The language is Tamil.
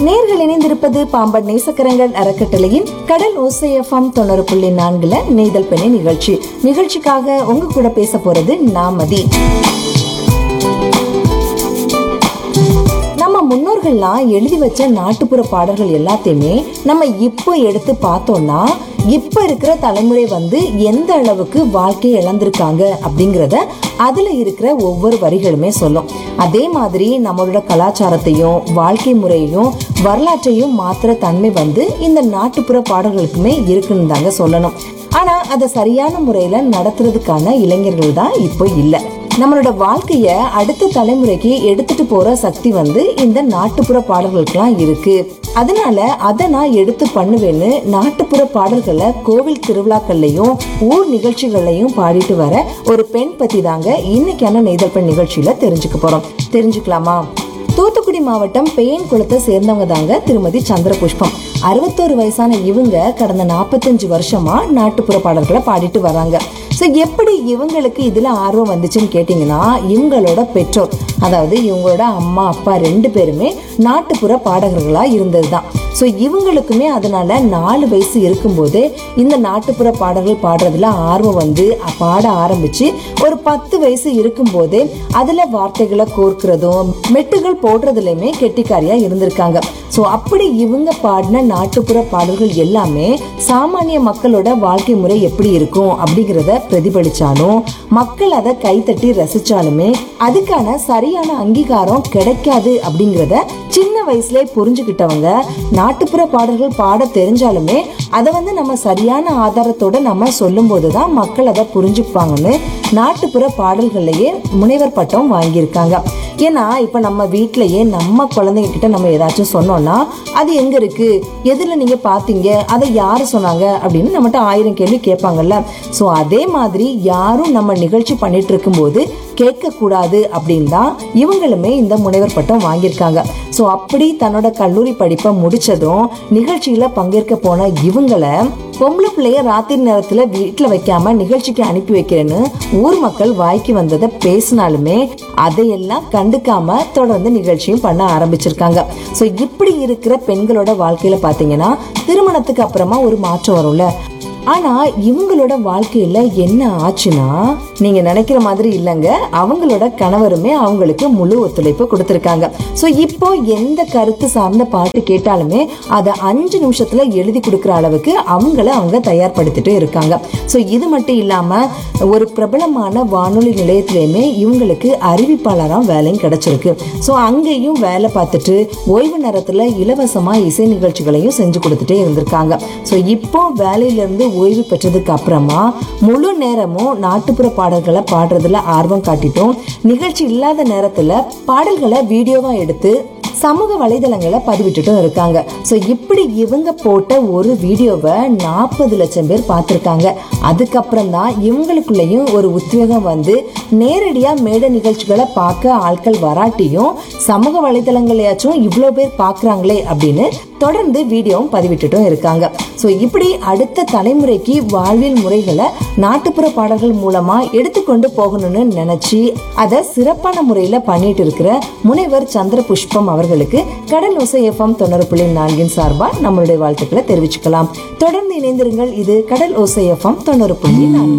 நேர்கள் இணைந்திருப்பது பாம்பன் நேசக்கரங்கள் அறக்கட்டளையின் கடல் ஓசைஎஃப்எம் தொண்ணூறு புள்ளி நான்குல நெய்தல் பெண்ணை நிகழ்ச்சி நிகழ்ச்சிக்காக உங்க கூட பேச போறது நாமதி நம்ம முன்னோர்கள்லாம் எழுதி வச்ச நாட்டுப்புற பாடல்கள் எல்லாத்தையுமே நம்ம இப்போ எடுத்து பார்த்தோம்னா இப்ப இருக்கிற தலைமுறை வந்து எந்த அளவுக்கு வாழ்க்கையை இழந்திருக்காங்க அப்படிங்கறத அதுல இருக்கிற ஒவ்வொரு வரிகளுமே சொல்லும் அதே மாதிரி நம்மளோட கலாச்சாரத்தையும் வாழ்க்கை முறையையும் வரலாற்றையும் மாத்துற தன்மை வந்து இந்த நாட்டுப்புற பாடல்களுக்குமே இருக்குன்னு தாங்க சொல்லணும் ஆனா அதை சரியான முறையில நடத்துறதுக்கான இளைஞர்கள் தான் இப்போ இல்லை நம்மளோட வாழ்க்கைய அடுத்த தலைமுறைக்கு எடுத்துட்டு போற சக்தி வந்து இந்த நாட்டுப்புற பாடல்களுக்கெல்லாம் இருக்கு அதனால அதை நான் எடுத்து பண்ணுவேன்னு நாட்டுப்புற பாடல்களை கோவில் திருவிழாக்கள்லயும் ஊர் நிகழ்ச்சிகள்லயும் பாடிட்டு வர ஒரு பெண் பத்தி தாங்க இன்னைக்கான நெய்தல் பெண் நிகழ்ச்சியில தெரிஞ்சுக்க போறோம் தெரிஞ்சுக்கலாமா தூத்துக்குடி மாவட்டம் பெயன் குளத்தை சேர்ந்தவங்க தாங்க திருமதி சந்திர புஷ்பம் அறுபத்தோரு வயசான இவங்க கடந்த நாற்பத்தஞ்சு வருஷமா நாட்டுப்புற பாடல்களை பாடிட்டு வராங்க ஸோ எப்படி இவங்களுக்கு இதுல ஆர்வம் வந்துச்சுன்னு கேட்டிங்கன்னா இவங்களோட பெற்றோர் அதாவது இவங்களோட அம்மா அப்பா ரெண்டு பேருமே நாட்டுப்புற பாடகர்களா இருந்தது தான் ஸோ இவங்களுக்குமே அதனால நாலு வயசு இருக்கும்போதே இந்த நாட்டுப்புற பாடல்கள் பாடுறதுல ஆர்வம் வந்து பாட ஆரம்பிச்சு ஒரு பத்து வயசு இருக்கும்போதே அதுல வார்த்தைகளை கோர்க்கிறதும் மெட்டுகள் போடுறதுலயுமே கெட்டிக்காரியா இருந்திருக்காங்க ஸோ அப்படி இவங்க பாடின நாட்டுப்புற பாடல்கள் எல்லாமே சாமானிய மக்களோட வாழ்க்கை முறை எப்படி இருக்கும் அப்படிங்கிறத பிரதிபலிச்சாலும் மக்கள் அதை கைத்தட்டி ரசிச்சாலுமே அதுக்கான சரியான அங்கீகாரம் கிடைக்காது அப்படிங்கிறத சின்ன வயசுல புரிஞ்சுக்கிட்டவங்க நாட்டுப்புற பாடல்கள் பாட தெரிஞ்சாலுமே அதை வந்து நம்ம சரியான ஆதாரத்தோட நம்ம சொல்லும் போதுதான் மக்கள் அதை புரிஞ்சுப்பாங்கன்னு நாட்டுப்புற பாடல்கள்லயே முனைவர் பட்டம் வாங்கியிருக்காங்க ஏன்னா இப்ப நம்ம வீட்லயே நம்ம குழந்தைங்க கிட்ட நம்ம ஏதாச்சும் சொன்னோம்னா அது எங்க இருக்கு எதுல நீங்க பாத்தீங்க அதை யாரு சொன்னாங்க அப்படின்னு நம்மகிட்ட ஆயிரம் கேள்வி கேட்பாங்கல்ல சோ அதே மாதிரி யாரும் நம்ம நிகழ்ச்சி பண்ணிட்டு இருக்கும்போது கேட்க கூடாது அப்படின்னு தான் இவங்களுமே இந்த முனைவர் பட்டம் வாங்கியிருக்காங்க ஸோ அப்படி தன்னோட கல்லூரி படிப்பை முடிச்சதும் நிகழ்ச்சியில பங்கேற்க போன இவங்களை பொம்பளை பிள்ளைய ராத்திரி நேரத்துல வீட்டுல வைக்காம நிகழ்ச்சிக்கு அனுப்பி வைக்கிறேன்னு ஊர் மக்கள் வாய்க்கு வந்ததை பேசினாலுமே அதையெல்லாம் கண்டுக்காம தொடர்ந்து நிகழ்ச்சியும் பண்ண ஆரம்பிச்சிருக்காங்க ஸோ இப்படி இருக்கிற பெண்களோட வாழ்க்கையில பாத்தீங்கன்னா திருமணத்துக்கு அப்புறமா ஒரு மாற்றம் வரும்ல ஆனா இவங்களோட வாழ்க்கையில என்ன ஆச்சுன்னா நீங்க நினைக்கிற மாதிரி இல்லைங்க அவங்களோட கணவருமே அவங்களுக்கு முழு ஒத்துழைப்பு கொடுத்திருக்காங்க சோ இப்போ எந்த கருத்து சார்ந்த பாட்டு கேட்டாலுமே அதை அஞ்சு நிமிஷத்துல எழுதி கொடுக்குற அளவுக்கு அவங்கள அவங்க தயார்படுத்திட்டு இருக்காங்க சோ இது மட்டும் இல்லாம ஒரு பிரபலமான வானொலி நிலையத்திலயுமே இவங்களுக்கு அறிவிப்பாளரா வேலையும் கிடைச்சிருக்கு சோ அங்கேயும் வேலை பார்த்துட்டு ஓய்வு நேரத்துல இலவசமா இசை நிகழ்ச்சிகளையும் செஞ்சு கொடுத்துட்டே இருந்திருக்காங்க சோ இப்போ வேலையில இருந்து ஓய்வு பெற்றதுக்கு அப்புறமா முழு நேரமும் நாட்டுப்புற பாடல்களை பாடுறதுல ஆர்வம் காட்டிட்டோம் நிகழ்ச்சி இல்லாத நேரத்துல பாடல்களை வீடியோவா எடுத்து சமூக வலைதளங்களை பதிவிட்டுட்டும் இருக்காங்க ஸோ இப்படி இவங்க போட்ட ஒரு வீடியோவை நாற்பது லட்சம் பேர் பார்த்துருக்காங்க அதுக்கப்புறம் தான் இவங்களுக்குள்ளேயும் ஒரு உத்வேகம் வந்து நேரடியாக மேடை நிகழ்ச்சிகளை பார்க்க ஆட்கள் வராட்டியும் சமூக வலைதளங்களையாச்சும் இவ்வளோ பேர் பார்க்குறாங்களே அப்படின்னு தொடர்ந்து வீடியோவும் பதிவிட்டுட்டும் இருக்காங்க ஸோ இப்படி அடுத்த தலைமுறைக்கு வாழ்வியல் முறைகளை நாட்டுப்புற பாடல்கள் மூலமா எடுத்துக்கொண்டு போகணும்னு நினைச்சு அதை சிறப்பான முறையில பண்ணிட்டு இருக்கிற முனைவர் சந்திர புஷ்பம் அவர்களுக்கு கடல் ஒசை எஃப்எம் தொண்ணூறு புள்ளி நான்கின் சார்பா நம்மளுடைய வாழ்த்துக்களை தெரிவிச்சுக்கலாம் தொடர்ந்து இணைந்திருங்கள் இது கடல் ஓசை எஃப்எம் தொண்ணூறு புள்ளி நான்கு